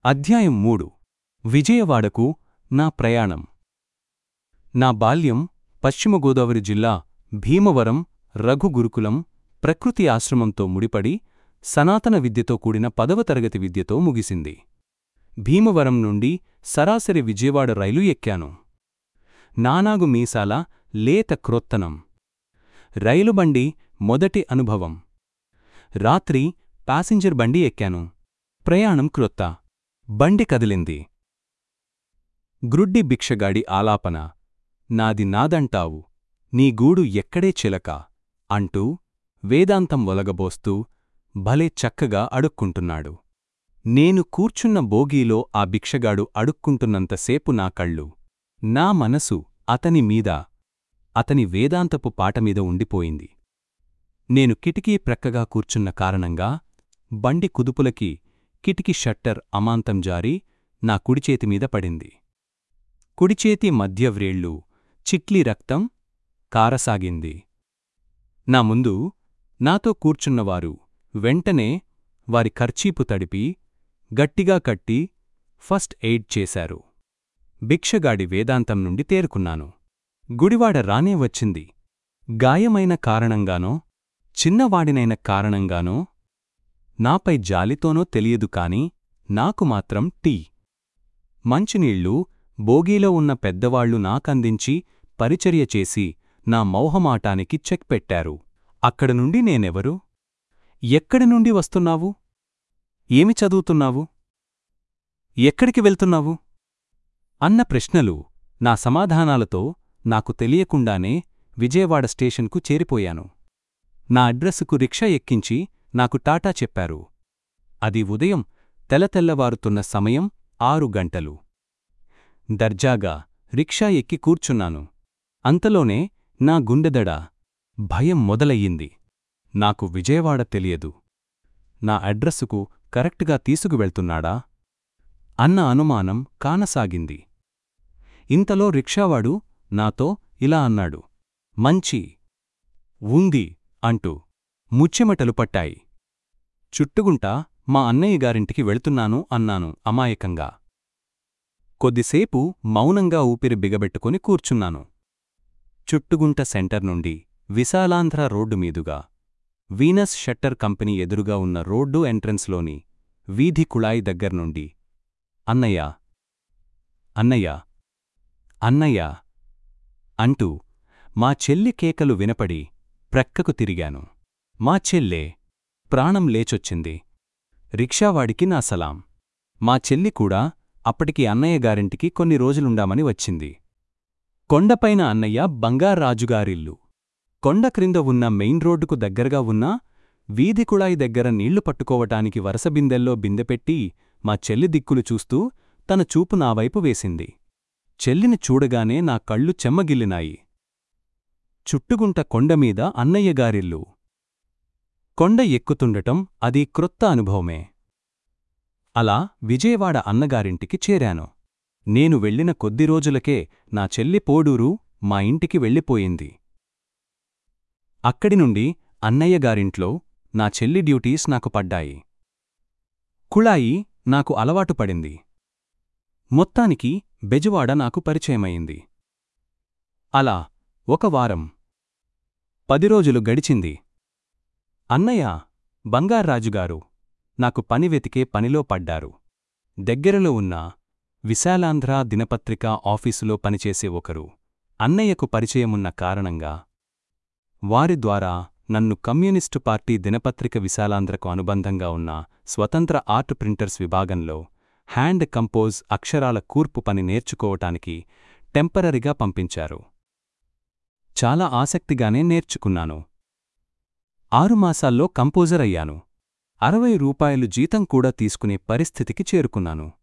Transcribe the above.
అధ్యాయం మూడు విజయవాడకు నా ప్రయాణం నా బాల్యం పశ్చిమ గోదావరి జిల్లా భీమవరం రఘు గురుకులం ప్రకృతి ఆశ్రమంతో ముడిపడి సనాతన విద్యతో కూడిన పదవ తరగతి విద్యతో ముగిసింది భీమవరం నుండి సరాసరి విజయవాడ రైలు ఎక్కాను నానాగు మీసాల లేత క్రొత్తనం రైలుబండి మొదటి అనుభవం రాత్రి ప్యాసింజర్ బండి ఎక్కాను ప్రయాణం క్రొత్త బండి కదిలింది గ్రుడ్డి భిక్షగాడి ఆలాపన నాది నాదంటావు నీ గూడు ఎక్కడే చిలక అంటూ వేదాంతం ఒలగబోస్తూ భలే చక్కగా అడుక్కుంటున్నాడు నేను కూర్చున్న బోగీలో ఆ భిక్షగాడు అడుక్కుంటున్నంతసేపు నా కళ్ళు నా మనసు అతని మీద అతని వేదాంతపు పాటమీద ఉండిపోయింది నేను కిటికీ ప్రక్కగా కూర్చున్న కారణంగా బండి కుదుపులకి కిటికీ షట్టర్ అమాంతం జారి నా కుడిచేతిమీద పడింది కుడిచేతి మధ్య వ్రేళ్ళు చిట్లి రక్తం కారసాగింది నా ముందు నాతో కూర్చున్నవారు వెంటనే వారి ఖర్చీపు తడిపి గట్టిగా కట్టి ఫస్ట్ ఎయిడ్ చేశారు భిక్షగాడి వేదాంతం నుండి తేరుకున్నాను గుడివాడ రానే వచ్చింది గాయమైన కారణంగానో చిన్నవాడినైన కారణంగానో నాపై జాలితోనో తెలియదు కాని నాకు మాత్రం టీ మంచినీళ్ళు బోగీలో ఉన్న పెద్దవాళ్లు నాకందించి పరిచర్య చేసి నా మౌహమాటానికి చెక్ పెట్టారు అక్కడ నుండి నేనెవరు ఎక్కడి నుండి వస్తున్నావు ఏమి చదువుతున్నావు ఎక్కడికి వెళ్తున్నావు అన్న ప్రశ్నలు నా సమాధానాలతో నాకు తెలియకుండానే విజయవాడ స్టేషన్కు చేరిపోయాను నా అడ్రస్సుకు రిక్షా ఎక్కించి నాకు టాటా చెప్పారు అది ఉదయం తెల్లతెల్లవారుతున్న సమయం ఆరు గంటలు దర్జాగా రిక్షా ఎక్కి కూర్చున్నాను అంతలోనే నా గుండెదడ భయం మొదలయ్యింది నాకు విజయవాడ తెలియదు నా అడ్రస్సుకు కరెక్ట్గా తీసుకువెళ్తున్నాడా అన్న అనుమానం కానసాగింది ఇంతలో రిక్షావాడు నాతో ఇలా అన్నాడు మంచి ఉంది అంటూ ముచ్చెమటలు పట్టాయి చుట్టుగుంటా మా అన్నయ్య గారింటికి వెళుతున్నాను అన్నాను అమాయకంగా కొద్దిసేపు మౌనంగా ఊపిరి బిగబెట్టుకుని కూర్చున్నాను చుట్టుగుంట సెంటర్ నుండి విశాలాంధ్ర రోడ్డు మీదుగా వీనస్ షట్టర్ కంపెనీ ఎదురుగా ఉన్న రోడ్డు ఎంట్రన్స్లోని వీధి కుళాయి దగ్గర్నుండి అన్నయ్య అన్నయ్య అన్నయ్య అంటూ మా చెల్లి కేకలు వినపడి ప్రక్కకు తిరిగాను మా చెల్లే ప్రాణం లేచొచ్చింది రిక్షావాడికి నా సలాం మా చెల్లి కూడా అప్పటికి అన్నయ్య గారింటికి కొన్ని రోజులుండామని వచ్చింది కొండపైన అన్నయ్య బంగారాజుగారిల్లు కొండ క్రింద ఉన్న మెయిన్ రోడ్డుకు దగ్గరగా ఉన్న వీధి కుళాయి దగ్గర నీళ్లు పట్టుకోవటానికి వరస బిందెల్లో బిందెపెట్టి మా చెల్లి దిక్కులు చూస్తూ తన చూపు నా వైపు వేసింది చెల్లిని చూడగానే నా కళ్ళు చెమ్మగిల్లినాయి చుట్టుగుంట కొండమీద అన్నయ్యగారిల్లు కొండ ఎక్కుతుండటం అది క్రొత్త అనుభవమే అలా విజయవాడ అన్నగారింటికి చేరాను నేను వెళ్ళిన కొద్ది రోజులకే నా చెల్లి పోడూరు మా ఇంటికి వెళ్ళిపోయింది అక్కడి నుండి అన్నయ్యగారింట్లో నా చెల్లి డ్యూటీస్ నాకు పడ్డాయి కుళాయి నాకు అలవాటు పడింది మొత్తానికి బెజవాడ నాకు పరిచయమైంది అలా ఒక వారం పది రోజులు గడిచింది అన్నయ్య బంగార్రాజుగారు నాకు పని వెతికే పనిలో పడ్డారు దగ్గరలో ఉన్న విశాలాంధ్ర దినపత్రిక ఆఫీసులో పనిచేసే ఒకరు అన్నయ్యకు పరిచయమున్న కారణంగా వారి ద్వారా నన్ను కమ్యూనిస్టు పార్టీ దినపత్రిక విశాలాంధ్రకు అనుబంధంగా ఉన్న స్వతంత్ర ఆర్ట్ ప్రింటర్స్ విభాగంలో హ్యాండ్ కంపోజ్ అక్షరాల కూర్పు పని నేర్చుకోవటానికి టెంపరరీగా పంపించారు చాలా ఆసక్తిగానే నేర్చుకున్నాను ఆరు మాసాల్లో కంపోజర్ అయ్యాను అరవై రూపాయలు జీతం కూడా తీసుకునే పరిస్థితికి చేరుకున్నాను